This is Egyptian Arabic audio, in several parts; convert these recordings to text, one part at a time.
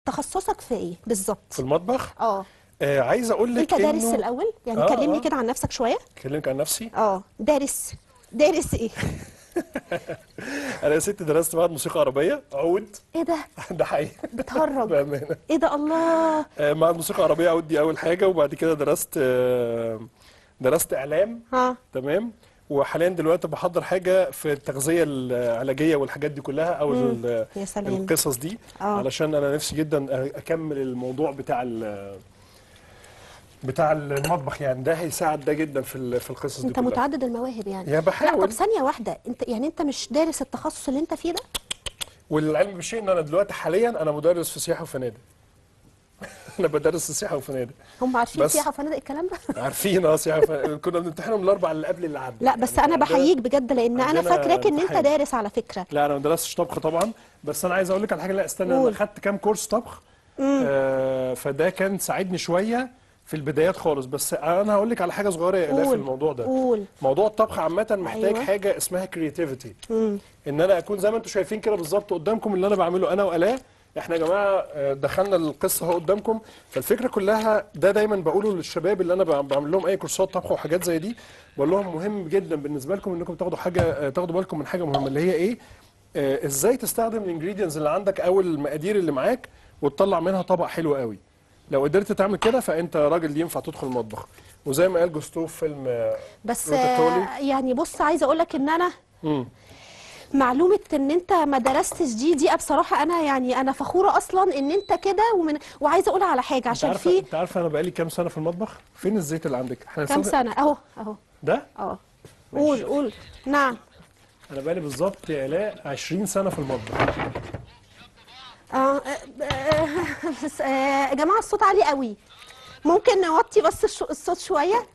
تخصصك في ايه بالظبط في المطبخ اه آه عايز اقول لك انت دارس إنه- الاول يعني آه، كلمني آه. كده عن نفسك شويه اكلمك عن نفسي اه دارس دارس ايه انا يا ستي درست معهد موسيقى عربيه عود ايه ده ده حقيقي بتهرج بامانه ايه ده الله آه معهد موسيقى عربيه عود دي اول حاجه وبعد كده درست آه درست اعلام ها تمام وحاليا دلوقتي بحضر حاجه في التغذيه العلاجيه والحاجات دي كلها او ال- يا سلام. القصص دي آه. علشان انا نفسي جدا اكمل الموضوع بتاع ال- بتاع المطبخ يعني ده هيساعد ده جدا في ال- في القصص دي انت كلها متعدد المواهب يعني يا لا بحاول طب ثانيه واحده انت يعني انت مش دارس التخصص اللي انت فيه ده والعلم بالشيء ان انا دلوقتي حاليا انا مدرس في سياحه وفنادق انا بدرس في سياحه وفنادق هم عارفين بس- سياحه وفنادق الكلام ده عارفين اه سياحه وفنادق كنا بنمتحنهم الاربع اللي قبل اللي عدى لا بس يعني انا عندنا- بحييك بجد لان انا عندنا فاكراك ان انت امتحان. دارس على فكره لا انا ما درستش طبخ طبعا بس انا عايز اقول لك على حاجه لا استنى انا قول. خدت كام كورس طبخ آه فده كان ساعدني شويه في البدايات خالص بس انا هقول لك على حاجه صغيره يا الاف في قول. الموضوع ده قول. موضوع الطبخ عامه محتاج أيوة. حاجه اسمها كرياتيفيتي ان انا اكون زي ما انتم شايفين كده بالظبط قدامكم اللي انا بعمله انا والاء احنا يا جماعه آه، دخلنا القصه اهو قدامكم فالفكره كلها ده دايما بقوله للشباب اللي انا بعم- بعمل لهم اي كورسات طبخ وحاجات زي دي بقول لهم مهم جدا بالنسبه لكم انكم تاخدوا حاجه آه، تاخدوا بالكم من حاجه مهمه اللي هي ايه آه، ازاي تستخدم الانجريدينتس اللي عندك او المقادير اللي معاك وتطلع منها طبق حلو قوي لو قدرت تعمل كده فانت راجل ينفع تدخل المطبخ وزي ما قال جوستو في فيلم آه، بس روتاتولي. آه، يعني بص عايزه اقول لك ان انا مم. معلومه ان انت ما درستش دي دي بصراحه انا يعني انا فخوره اصلا ان انت كده ومن وعايزه اقول على حاجه انت عشان عارفه في انت عارفه انا بقالي كام سنه في المطبخ فين الزيت اللي عندك احنا كام نستخدم- سنه اهو اهو ده اه قول قول نعم انا بقالي بالظبط يا الاء 20 سنه في المطبخ اه آه، آه، بس، آه، يا جماعه الصوت عالي قوي ممكن نوطي بس الش- الصوت شويه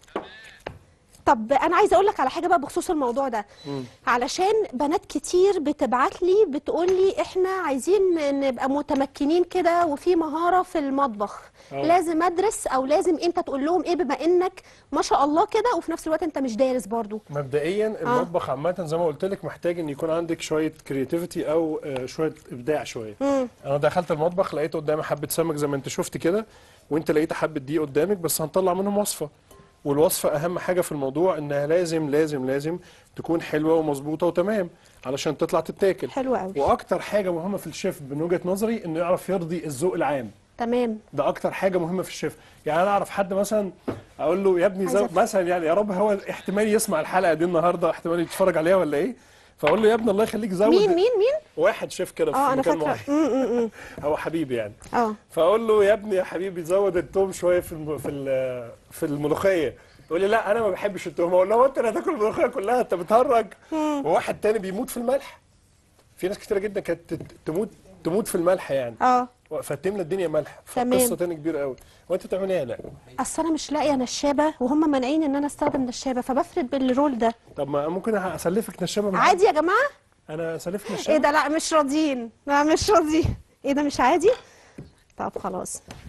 طب انا عايزه اقول لك على حاجه بقى بخصوص الموضوع ده علشان بنات كتير بتبعت لي بتقول لي احنا عايزين نبقى متمكنين كده وفي مهاره في المطبخ أه. لازم ادرس او لازم انت تقول لهم ايه بما انك ما شاء الله كده وفي نفس الوقت انت مش دارس برضو مبدئيا المطبخ عامه زي ما قلت لك محتاج ان يكون عندك شويه كرياتيفيتي او آه، شويه ابداع شويه انا دخلت المطبخ لقيت قدامي حبه سمك زي ما انت شفت كده وانت لقيت حبه دي قدامك بس هنطلع منهم وصفه والوصفه اهم حاجه في الموضوع انها لازم لازم لازم تكون حلوه ومظبوطه وتمام علشان تطلع تتاكل حلو قوي واكتر حاجه مهمه في الشيف من وجهه نظري انه يعرف يرضي الذوق العام تمام ده اكتر حاجه مهمه في الشيف يعني انا اعرف حد مثلا اقول له يا ابني عايزة زو... أفهم. مثلا يعني يا رب هو احتمال يسمع الحلقه دي النهارده احتمال يتفرج عليها ولا ايه فاقول له يا ابني الله يخليك زود مين مين مين واحد شيف كده اه في انا مكان فاكره معين م- م- م. هو حبيبي يعني اه فاقول له يا ابني يا حبيبي زود التوم شويه في الم... في ال... في الملوخيه يقول لي لا انا ما بحبش التوم اقول له هو انت اللي هتاكل الملوخيه كلها انت بتهرج وواحد تاني بيموت في الملح في ناس كتيره جدا كانت تت- تموت تموت في الملح يعني اه فتملى الدنيا ملح تمام. فقصه تاني كبيره قوي وانت بتعمل ايه لا اصل انا مش لاقيه نشابه وهم مانعين ان انا استخدم نشابه فبفرد بالرول ده طب ما ممكن اسلفك نشابه من عادي يا جماعه انا اسلفك ايه نشابه ده لا مش راضيين لا مش راضيين ايه ده مش عادي طب خلاص